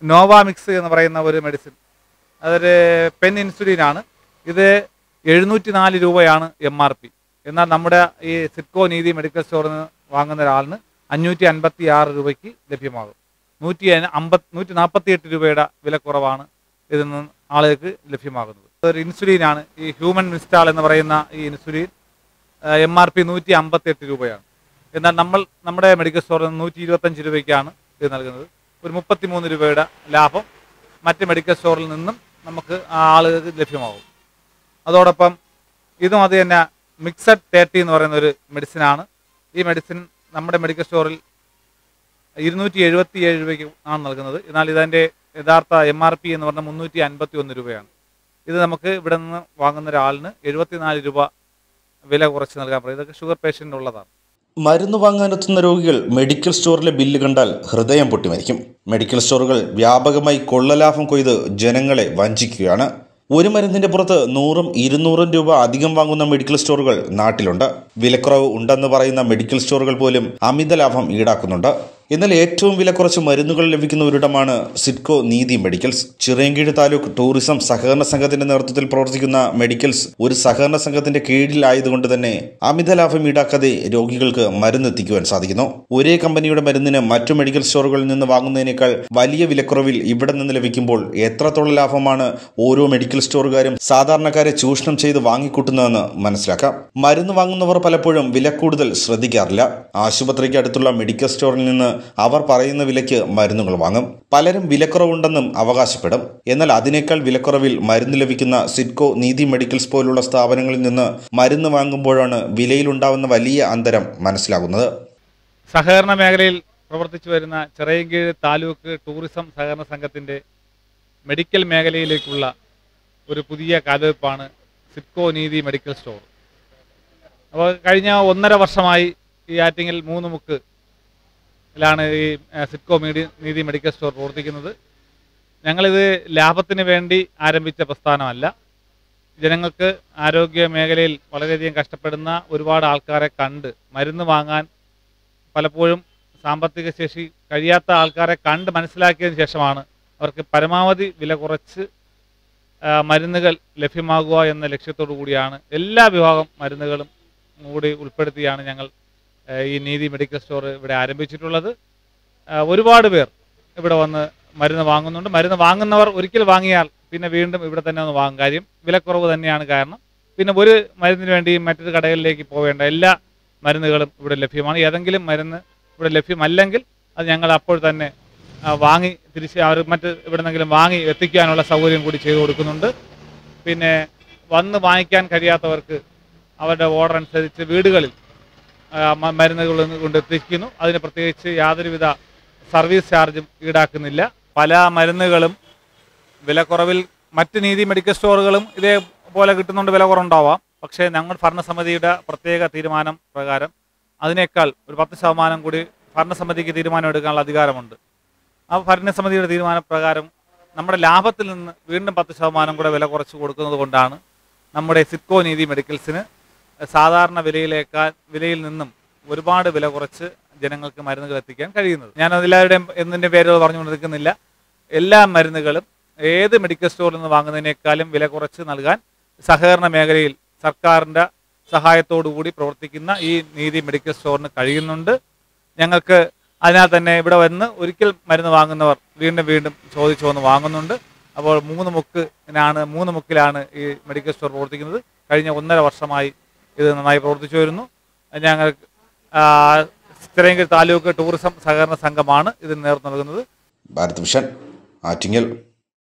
നോവാമിക്സ് എന്ന് പറയുന്ന ഒരു മെഡിസിൻ അതൊരു പെൻ ഇൻസുലിനാണ് ഇത് എഴുന്നൂറ്റി നാല് രൂപയാണ് എം ആർ പി എന്നാൽ നമ്മുടെ ഈ സിറ്റ്കോ നീതി മെഡിക്കൽ സ്റ്റോറിൽ നിന്ന് വാങ്ങുന്ന ഒരാളിന് അഞ്ഞൂറ്റി അൻപത്തി ആറ് രൂപയ്ക്ക് ലഭ്യമാകും നൂറ്റി അമ്പത് നൂറ്റി നാൽപ്പത്തി എട്ട് രൂപയുടെ വിലക്കുറവാണ് ഇതിൽ നിന്ന് ആളുകൾക്ക് ലഭ്യമാകുന്നത് ഒരു ഇൻസുലിനാണ് ഈ ഹ്യൂമൻ മിസ്റ്റാൾ എന്ന് പറയുന്ന ഈ ഇൻസുലിൻ എം ആർ പി നൂറ്റി അമ്പത്തി എട്ട് രൂപയാണ് എന്നാൽ നമ്മൾ നമ്മുടെ മെഡിക്കൽ സ്റ്റോറിൽ നിന്ന് നൂറ്റി ഇരുപത്തഞ്ച് രൂപയ്ക്കാണ് ഇത് നൽകുന്നത് ഒരു മുപ്പത്തി മൂന്ന് രൂപയുടെ ലാഭം മറ്റ് മെഡിക്കൽ സ്റ്റോറിൽ നിന്നും നമുക്ക് ആ ആളുകൾക്ക് ലഭ്യമാകും അതോടൊപ്പം ഇതും അത് തന്നെ മിക്സഡ് തേർട്ടി എന്ന് പറയുന്ന ഒരു മെഡിസിനാണ് ഈ മെഡിസിൻ നമ്മുടെ മെഡിക്കൽ സ്റ്റോറിൽ ഇരുന്നൂറ്റി എഴുപത്തി ഏഴ് രൂപയ്ക്ക് ആണ് നൽകുന്നത് എന്നാൽ ഇതിൻ്റെ യഥാർത്ഥ എം ആർ പി എന്ന് പറഞ്ഞാൽ മുന്നൂറ്റി അൻപത്തി ഒന്ന് രൂപയാണ് ഇത് നമുക്ക് ഇവിടെ നിന്ന് വാങ്ങുന്ന ഒരാളിന് എഴുപത്തിനാല് രൂപ വില കുറച്ച് നൽകാൻ പറയും ഇതൊക്കെ ഷുഗർ പേഷ്യൻ്റ് ഉള്ളതാണ് മരുന്ന് വാങ്ങാനെത്തുന്ന രോഗികൾ മെഡിക്കൽ സ്റ്റോറിലെ ബില്ല് കണ്ടാൽ ഹൃദയം പൊട്ടിമരിക്കും മെഡിക്കൽ സ്റ്റോറുകൾ വ്യാപകമായി കൊള്ളലാഭം കൊയ്ത് ജനങ്ങളെ വഞ്ചിക്കുകയാണ് ഒരു മരുന്നിന്റെ പുറത്ത് നൂറും ഇരുന്നൂറും രൂപ അധികം വാങ്ങുന്ന മെഡിക്കൽ സ്റ്റോറുകൾ നാട്ടിലുണ്ട് വിലക്കുറവ് ഉണ്ടെന്ന് പറയുന്ന മെഡിക്കൽ സ്റ്റോറുകൾ പോലും അമിത ലാഭം ഈടാക്കുന്നുണ്ട് എന്നാൽ ഏറ്റവും വില കുറച്ച് മരുന്നുകൾ ലഭിക്കുന്ന ഒരിടമാണ് സിഡ്കോ നീതി മെഡിക്കൽസ് ചിറയൻകീഴ് താലൂക്ക് ടൂറിസം സഹകരണ സംഘത്തിന്റെ നേതൃത്വത്തിൽ പ്രവർത്തിക്കുന്ന മെഡിക്കൽസ് ഒരു സഹകരണ സംഘത്തിന്റെ കീഴിലായതുകൊണ്ട് തന്നെ അമിത ലാഭം ഈടാക്കാതെ രോഗികൾക്ക് മരുന്ന് എത്തിക്കുവാൻ സാധിക്കുന്നു ഒരേ കമ്പനിയുടെ മരുന്നിന് മറ്റു മെഡിക്കൽ സ്റ്റോറുകളിൽ നിന്ന് വാങ്ങുന്നതിനേക്കാൾ വലിയ വിലക്കുറവിൽ ഇവിടെ നിന്ന് ലഭിക്കുമ്പോൾ എത്രത്തോളം ലാഭമാണ് ഓരോ മെഡിക്കൽ സ്റ്റോറുകാരും സാധാരണക്കാരെ ചൂഷണം ചെയ്ത് വാങ്ങിക്കൂട്ടുന്നതെന്ന് മനസ്സിലാക്കാം മരുന്ന് വാങ്ങുന്നവർ പലപ്പോഴും വില കൂടുതൽ ശ്രദ്ധിക്കാറില്ല ആശുപത്രിക്ക് അടുത്തുള്ള മെഡിക്കൽ സ്റ്റോറിൽ നിന്ന് അവർ പറയുന്ന വിലയ്ക്ക് മരുന്നുകൾ വാങ്ങും പലരും വിലക്കുറവുണ്ടെന്നും അവകാശപ്പെടും എന്നാൽ അതിനേക്കാൾ വിലക്കുറവിൽ മരുന്ന് ലഭിക്കുന്ന സിഡ്കോ നീതി മെഡിക്കൽസ് പോലുള്ള സ്ഥാപനങ്ങളിൽ നിന്ന് മരുന്ന് വാങ്ങുമ്പോഴാണ് വിലയിലുണ്ടാവുന്ന വലിയ അന്തരം മനസ്സിലാകുന്നത് സഹകരണ മേഖലയിൽ പ്രവർത്തിച്ചു വരുന്ന ചിറയൻകീഴ് താലൂക്ക് ടൂറിസം സഹകരണ സംഘത്തിൻ്റെ മെഡിക്കൽ മേഖലയിലേക്കുള്ള ഒരു പുതിയ കാൽവെപ്പാണ് സിഡ്കോ നീതി മെഡിക്കൽ സ്റ്റോർ അപ്പോൾ കഴിഞ്ഞ ഒന്നര വർഷമായി ഈ ആറ്റിങ്ങൽ മൂന്ന് മുക്ക് ലാണ് ഈ ആ, സിഡ്കോ മീഡി നീതി മെഡിക്കൽ സ്റ്റോർ പ്രവർത്തിക്കുന്നത് ഞങ്ങളിത് ലാഭത്തിന് വേണ്ടി ആരംഭിച്ച പ്രസ്ഥാനമല്ല ജനങ്ങൾക്ക് ആരോഗ്യ മേഖലയിൽ വളരെയധികം കഷ്ടപ്പെടുന്ന ഒരുപാട് ആൾക്കാരെ കണ്ട് മരുന്ന് വാങ്ങാൻ പലപ്പോഴും സാമ്പത്തിക ശേഷി കഴിയാത്ത ആൾക്കാരെ കണ്ട് മനസ്സിലാക്കിയതിന് ശേഷമാണ് അവർക്ക് പരമാവധി വില കുറച്ച് ആ, മരുന്നുകൾ ലഭ്യമാകുക എന്ന ലക്ഷ്യത്തോടു കൂടിയാണ് എല്ലാ വിഭാഗം മരുന്നുകളും കൂടി ഉൾപ്പെടുത്തിയാണ് ഞങ്ങൾ ആ, ഈ നീതി മെഡിക്കൽ സ്റ്റോർ ഇവിടെ ആരംഭിച്ചിട്ടുള്ളത് ആ, ഒരുപാട് പേർ ഇവിടെ വന്ന് മരുന്ന് വാങ്ങുന്നുണ്ട് മരുന്ന് വാങ്ങുന്നവർ ഒരിക്കൽ വാങ്ങിയാൽ പിന്നെ വീണ്ടും ഇവിടെ തന്നെ ഒന്ന് വാങ്ങും കാര്യം വിലക്കുറവ് തന്നെയാണ് കാരണം പിന്നെ ഒരു മരുന്നിന് വേണ്ടി മറ്റൊരു കടകളിലേക്ക് പോവേണ്ട എല്ലാ മരുന്നുകളും ഇവിടെ ലഭ്യമാണ് ഏതെങ്കിലും മരുന്ന് ഇവിടെ ലഭ്യമല്ലെങ്കിൽ അത് ഞങ്ങൾ അപ്പോൾ തന്നെ ആ, വാങ്ങി തിരിച്ച് അവർ മറ്റ് എവിടെന്നെങ്കിലും വാങ്ങി എത്തിക്കാനുള്ള സൗകര്യം കൂടി ചെയ്തു കൊടുക്കുന്നുണ്ട് പിന്നെ വന്ന് വാങ്ങിക്കാൻ കഴിയാത്തവർക്ക് അവരുടെ ഓർഡർ അനുസരിച്ച് വീടുകളിൽ ആ, മ- മരുന്നുകൾ കൊണ്ട് എത്തിക്കുന്നു അതിന് പ്രത്യേകിച്ച് യാതൊരുവിധ സർവീസ് ചാർജും ഈടാക്കുന്നില്ല പല മരുന്നുകളും വിലക്കുറവിൽ മറ്റ് നീതി മെഡിക്കൽ സ്റ്റോറുകളും ഇതേപോലെ കിട്ടുന്നുണ്ട് വില കുറവുണ്ടാവാം പക്ഷേ ഞങ്ങൾ ഭരണസമിതിയുടെ പ്രത്യേക തീരുമാനം പ്രകാരം അതിനേക്കാൾ ഒരു പത്ത് ശതമാനം കൂടി ഭരണസമിതിക്ക് തീരുമാനം എടുക്കാനുള്ള അധികാരമുണ്ട് ആ ഭരണസമിതിയുടെ തീരുമാനപ്രകാരം നമ്മുടെ ലാഭത്തിൽ നിന്ന് വീണ്ടും പത്ത് ശതമാനം കൂടെ വില കുറച്ച് കൊടുക്കുന്നത് കൊണ്ടാണ് നമ്മുടെ സിഡ്കോ നീതി മെഡിക്കൽസിന് സാധാരണ വിലയിലേക്കാൾ വിലയിൽ നിന്നും ഒരുപാട് വില കുറച്ച് ജനങ്ങൾക്ക് മരുന്നുകൾ എത്തിക്കാൻ കഴിയുന്നത് ഞാൻ അതിലാരുടെയും എന്തിൻ്റെ പേരുകൾ പറഞ്ഞുകൊണ്ടിരിക്കുന്നില്ല എല്ലാ മരുന്നുകളും ഏത് മെഡിക്കൽ സ്റ്റോറിൽ നിന്ന് വാങ്ങുന്നതിനേക്കാളും വില കുറച്ച് നൽകാൻ സഹകരണ മേഖലയിൽ സർക്കാരിൻ്റെ സഹായത്തോടു കൂടി പ്രവർത്തിക്കുന്ന ഈ നീതി മെഡിക്കൽ സ്റ്റോറിന് കഴിയുന്നുണ്ട് ഞങ്ങൾക്ക് അതിനാൽ തന്നെ ഇവിടെ വന്ന് ഒരിക്കൽ മരുന്ന് വാങ്ങുന്നവർ വീണ്ടും വീണ്ടും ചോദിച്ചു വന്ന് വാങ്ങുന്നുണ്ട് അപ്പോൾ മൂന്ന് മുക്കിനാണ് മൂന്ന് മുക്കിലാണ് ഈ മെഡിക്കൽ സ്റ്റോർ പ്രവർത്തിക്കുന്നത് കഴിഞ്ഞ ഒന്നര വർഷമായി ഇത് നന്നായി പ്രവർത്തിച്ചു വരുന്നു ഞങ്ങൾ ചിറയൻകീഴ് താലൂക്ക് ടൂറിസം സഹകരണ സംഘമാണ് ഇതിന് നേതൃത്വം നൽകുന്നത് ഭാരത് വിഷൻ ആറ്റിങ്ങൽ